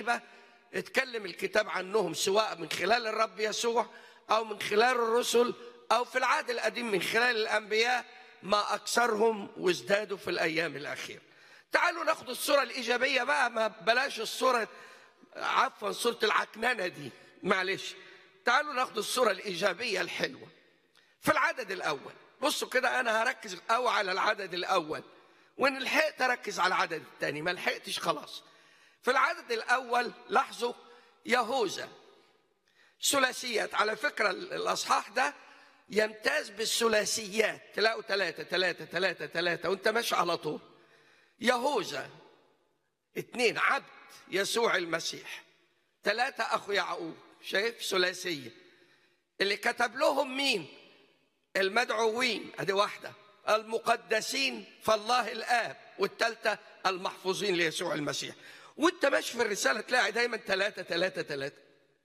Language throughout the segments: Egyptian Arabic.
غريبة اتكلم الكتاب عنهم سواء من خلال الرب يسوع أو من خلال الرسل أو في العهد القديم من خلال الأنبياء ما أكثرهم وازدادوا في الأيام الأخيرة تعالوا ناخد الصورة الإيجابية بقى ما بلاش الصورة عفوا صورة العكننة دي معلش تعالوا ناخد الصورة الإيجابية الحلوة في العدد الأول بصوا كده أنا هركز أو على العدد الأول وإن لحقت أركز على العدد الثاني ما لحقتش خلاص في العدد الأول لاحظوا يهوذا ثلاثيات على فكرة الأصحاح ده يمتاز بالثلاثيات تلاقوا ثلاثة ثلاثة ثلاثة ثلاثة وأنت ماشي على طول يهوذا اثنين عبد يسوع المسيح ثلاثة أخو يعقوب شايف ثلاثية اللي كتب لهم مين المدعوين ادي واحدة المقدسين فالله الآب والثالثة المحفوظين ليسوع المسيح وانت ماشي في الرسالة تلاقي دايما ثلاثة ثلاثة ثلاثة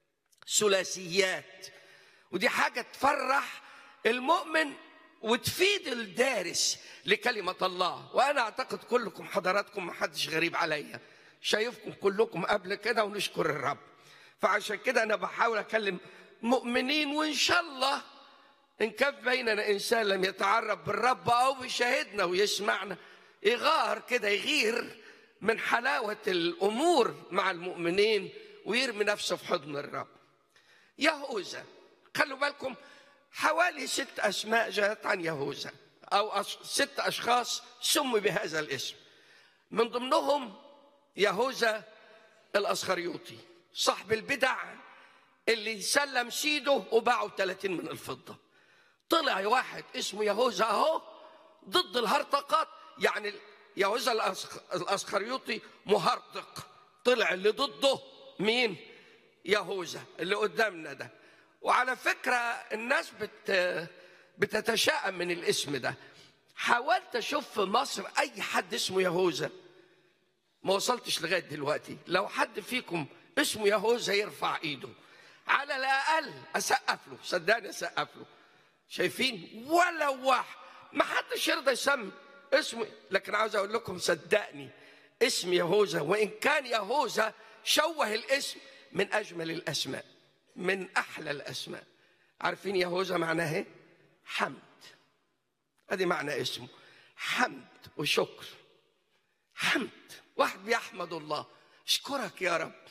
ثلاثيات ودي حاجة تفرح المؤمن وتفيد الدارس لكلمة الله وأنا أعتقد كلكم حضراتكم محدش غريب عليا شايفكم كلكم قبل كده ونشكر الرب فعشان كده أنا بحاول أكلم مؤمنين وإن شاء الله إن كان بيننا إنسان لم يتعرف بالرب أو بيشاهدنا ويسمعنا يغار كده يغير من حلاوة الأمور مع المؤمنين ويرمي نفسه في حضن الرب يهوذا خلوا بالكم حوالي ست أسماء جاءت عن يهوذا أو أش... ست أشخاص سموا بهذا الاسم من ضمنهم يهوذا الأسخريوطي صاحب البدع اللي سلم سيده وباعه 30 من الفضة طلع واحد اسمه يهوذا أهو ضد الهرطقات يعني يهوذا الأسخريوطي مهرطق طلع اللي ضده مين يهوذا اللي قدامنا ده وعلى فكرة الناس بت بتتشائم من الاسم ده حاولت اشوف في مصر اي حد اسمه يهوذا ما وصلتش لغايه دلوقتي لو حد فيكم اسمه يهوذا يرفع ايده على الاقل اسقف له صدقني اسقف له شايفين ولا واحد ما حدش يرضى يسمي اسمه لكن عاوز اقول لكم صدقني اسم يهوذا وان كان يهوذا شوه الاسم من اجمل الاسماء من احلى الاسماء عارفين يهوذا معناه ايه حمد ادي معنى اسمه حمد وشكر حمد واحد بيحمد الله اشكرك يا رب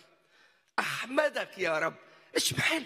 احمدك يا رب اسم حلو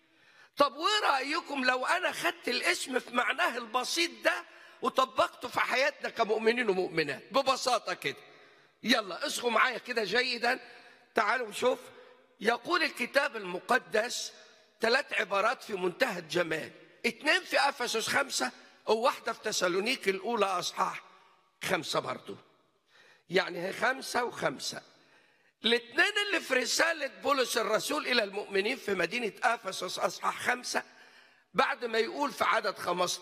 طب وايه رايكم لو انا خدت الاسم في معناه البسيط ده وطبقته في حياتنا كمؤمنين ومؤمنات ببساطه كده يلا اصغوا معايا كده جيدا تعالوا نشوف يقول الكتاب المقدس ثلاث عبارات في منتهى الجمال اتنين في افسس خمسه وواحده في تسالونيك الاولى اصحاح خمسه برضو يعني هي خمسه وخمسه الاثنين اللي في رساله بولس الرسول الى المؤمنين في مدينه افسس اصحاح خمسه بعد ما يقول في عدد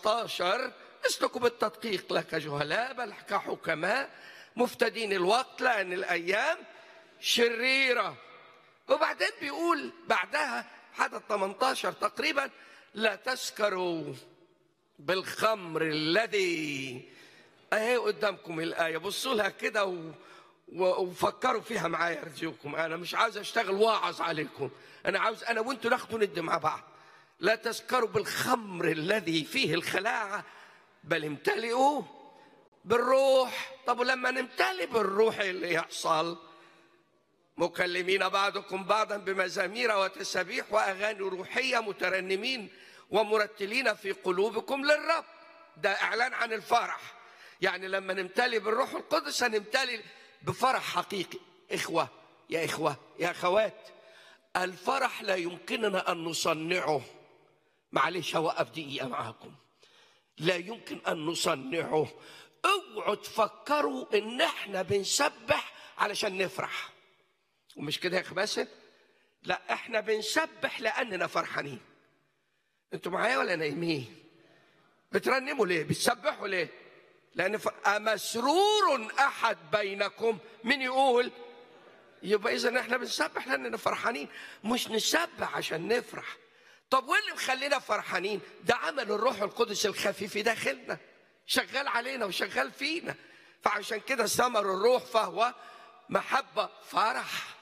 15 اسلكوا بالتدقيق لا كجهلاء بل كحكماء مفتدين الوقت لان الايام شريره وبعدين بيقول بعدها عدد 18 تقريبا لا تسكروا بالخمر الذي اهي قدامكم الايه بصوا لها كده و... و... وفكروا فيها معايا ارجوكم انا مش عاوز اشتغل واعظ عليكم انا عاوز انا وانتوا ناخدوا ند مع بعض لا تسكروا بالخمر الذي فيه الخلاعه بل امتلئوا بالروح طب ولما نمتلئ بالروح اللي يحصل مكلمين بعضكم بعضا بمزامير وتسابيح واغاني روحيه مترنمين ومرتلين في قلوبكم للرب ده اعلان عن الفرح يعني لما نمتلي بالروح القدس هنمتلي بفرح حقيقي اخوه يا اخوه يا اخوات الفرح لا يمكننا ان نصنعه معلش هوقف دقيقه معاكم لا يمكن ان نصنعه اوعوا تفكروا ان احنا بنسبح علشان نفرح ومش كده يا اخ باسم لا احنا بنسبح لاننا فرحانين انتوا معايا ولا نايمين بترنموا ليه بتسبحوا ليه لان ف... امسرور احد بينكم من يقول يبقى اذا احنا بنسبح لاننا فرحانين مش نسبح عشان نفرح طب وايه اللي مخلينا فرحانين ده عمل الروح القدس الخفي في داخلنا شغال علينا وشغال فينا فعشان كده ثمر الروح فهو محبه فرح